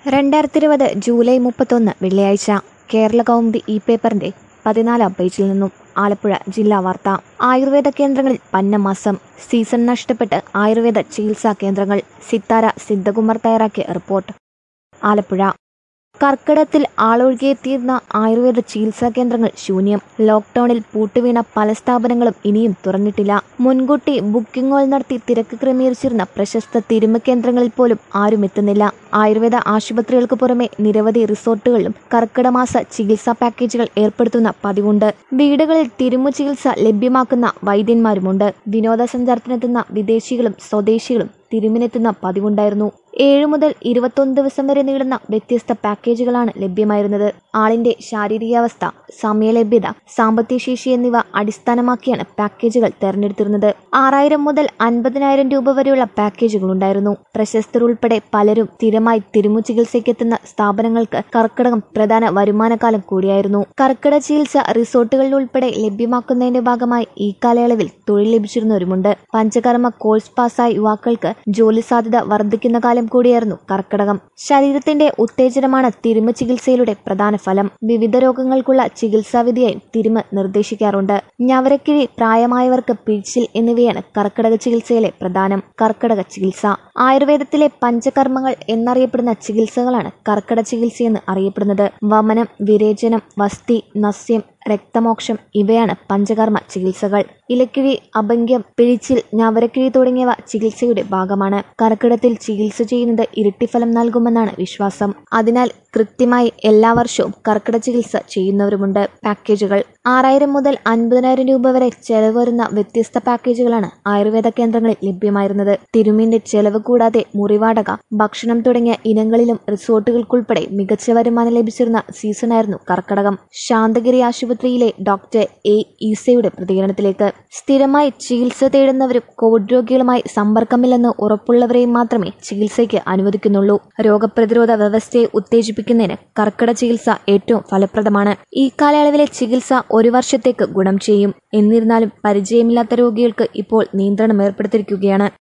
രണ്ടായിരത്തി ഇരുപത് ജൂലൈ മുപ്പത്തൊന്ന് വെള്ളിയാഴ്ച കേരള കൗമുദി ഇ പേപ്പറിന്റെ പതിനാലാം പേജിൽ നിന്നും ആലപ്പുഴ ജില്ലാ വാർത്ത ആയുർവേദ കേന്ദ്രങ്ങളിൽ പന്നമാസം സീസൺ നഷ്ടപ്പെട്ട് ആയുർവേദ ചികിത്സാ കേന്ദ്രങ്ങൾ സിത്താര സിദ്ധകുമാർ തയ്യാറാക്കിയ റിപ്പോർട്ട് ആലപ്പുഴ കർക്കിടത്തിൽ ആളൊഴുകിയെത്തിയിരുന്ന ആയുർവേദ ചികിത്സാ കേന്ദ്രങ്ങൾ ശൂന്യം ലോക്ക്ഡൌണിൽ പൂട്ടുവീണ പല സ്ഥാപനങ്ങളും ഇനിയും തുറന്നിട്ടില്ല മുൻകൂട്ടി ബുക്കിംഗുകൾ നടത്തി തിരക്ക് ക്രമീകരിച്ചിരുന്ന പ്രശസ്ത തിരുമ കേന്ദ്രങ്ങളിൽ പോലും ആരും എത്തുന്നില്ല ആയുർവേദ ആശുപത്രികൾക്ക് പുറമെ നിരവധി റിസോർട്ടുകളിലും കർക്കിടമാസ ചികിത്സാ പാക്കേജുകൾ ഏർപ്പെടുത്തുന്ന പതിവുണ്ട് വീടുകളിൽ തിരുമു ചികിത്സ ലഭ്യമാക്കുന്ന വൈദ്യന്മാരുമുണ്ട് വിനോദസഞ്ചാരത്തിനെത്തുന്ന വിദേശികളും സ്വദേശികളും തിരുമിനെത്തുന്ന പതിവുണ്ടായിരുന്നു ഏഴു മുതൽ ഇരുപത്തൊന്ന് ദിവസം വരെ നീളുന്ന വ്യത്യസ്ത പാക്കേജുകളാണ് ലഭ്യമായിരുന്നത് ആളിന്റെ ശാരീരികാവസ്ഥ സമയലഭ്യത സാമ്പത്തിക ശേഷി എന്നിവ അടിസ്ഥാനമാക്കിയാണ് പാക്കേജുകൾ തെരഞ്ഞെടുത്തിരുന്നത് ആറായിരം മുതൽ അൻപതിനായിരം രൂപ വരെയുള്ള പാക്കേജുകൾ ഉണ്ടായിരുന്നു പ്രശസ്തർ ഉൾപ്പെടെ പലരും സ്ഥിരമായി തിരുമു ചികിത്സയ്ക്കെത്തുന്ന സ്ഥാപനങ്ങൾക്ക് കർക്കിടകം പ്രധാന വരുമാനകാലം കൂടിയായിരുന്നു കർക്കിടക ചികിത്സ റിസോർട്ടുകളിൽ ഉൾപ്പെടെ ലഭ്യമാക്കുന്നതിന്റെ ഭാഗമായി ഈ കാലയളവിൽ തൊഴിൽ ലഭിച്ചിരുന്നവരുമുണ്ട് പഞ്ചകർമ്മ കോഴ്സ് പാസ്സായ യുവാക്കൾക്ക് ജോലി സാധ്യത വർദ്ധിക്കുന്ന കാലം കൂടിയായിരുന്നു കർക്കിടകം ശരീരത്തിന്റെ ഉത്തേജനമാണ് തിരുമ ചികിത്സയിലൂടെ പ്രധാന ഫലം വിവിധ രോഗങ്ങൾക്കുള്ള ചികിത്സാവിധിയായും തിരുമ നിർദ്ദേശിക്കാറുണ്ട് ഞവരക്കിഴി പ്രായമായവർക്ക് പിഴിച്ചിൽ എന്നിവയാണ് കർക്കിടക ചികിത്സയിലെ പ്രധാനം കർക്കിടക ചികിത്സ ആയുർവേദത്തിലെ പഞ്ചകർമ്മങ്ങൾ എന്നറിയപ്പെടുന്ന ചികിത്സകളാണ് കർക്കിടക ചികിത്സയെന്ന് അറിയപ്പെടുന്നത് വമനം വിരേചനം വസ്തി നസ്യം രക്തമോക്ഷം ഇവയാണ് പഞ്ചകർമ്മ ചികിത്സകൾ ഇലക്കിഴി അഭംഗ്യം പിഴിച്ചിൽ ഞവരക്കിഴി തുടങ്ങിയവ ചികിത്സയുടെ ഭാഗമാണ് കർക്കിടത്തിൽ ചികിത്സ ചെയ്യുന്നത് ഇരട്ടിഫലം നൽകുമെന്നാണ് വിശ്വാസം അതിനാൽ കൃത്യമായി എല്ലാ വർഷവും കർക്കിടക ചികിത്സ ചെയ്യുന്നവരുമുണ്ട് പാക്കേജുകൾ ആറായിരം മുതൽ അൻപതിനായിരം രൂപ വരെ ചെലവ് വരുന്ന വ്യത്യസ്ത പാക്കേജുകളാണ് ആയുർവേദ കേന്ദ്രങ്ങളിൽ ലഭ്യമായിരുന്നത് തിരുമിന്റെ ചെലവ് കൂടാതെ മുറിവാടക ഭക്ഷണം തുടങ്ങിയ ഇനങ്ങളിലും റിസോർട്ടുകൾക്കുൾപ്പെടെ മികച്ച വരുമാനം ലഭിച്ചിരുന്ന സീസണായിരുന്നു കർക്കടകം ശാന്തഗിരി ആശുപത്രിയിലെ ഡോക്ടർ എ ഈസയുടെ പ്രതികരണത്തിലേക്ക് സ്ഥിരമായി ചികിത്സ തേടുന്നവരും കോവിഡ് രോഗികളുമായി സമ്പർക്കമില്ലെന്ന് ഉറപ്പുള്ളവരെയും മാത്രമേ ചികിത്സയ്ക്ക് അനുവദിക്കുന്നുള്ളൂ രോഗപ്രതിരോധ വ്യവസ്ഥയെ ഉത്തേജിപ്പിക്കുന്നതിന് കർക്കിടക ചികിത്സ ഏറ്റവും ഫലപ്രദമാണ് ഈ കാലയളവിലെ ചികിത്സ ഒരു വർഷത്തേക്ക് ഗുണം ചെയ്യും എന്നിരുന്നാലും പരിചയമില്ലാത്ത രോഗികൾക്ക് ഇപ്പോൾ നിയന്ത്രണം ഏർപ്പെടുത്തിയിരിക്കുകയാണ്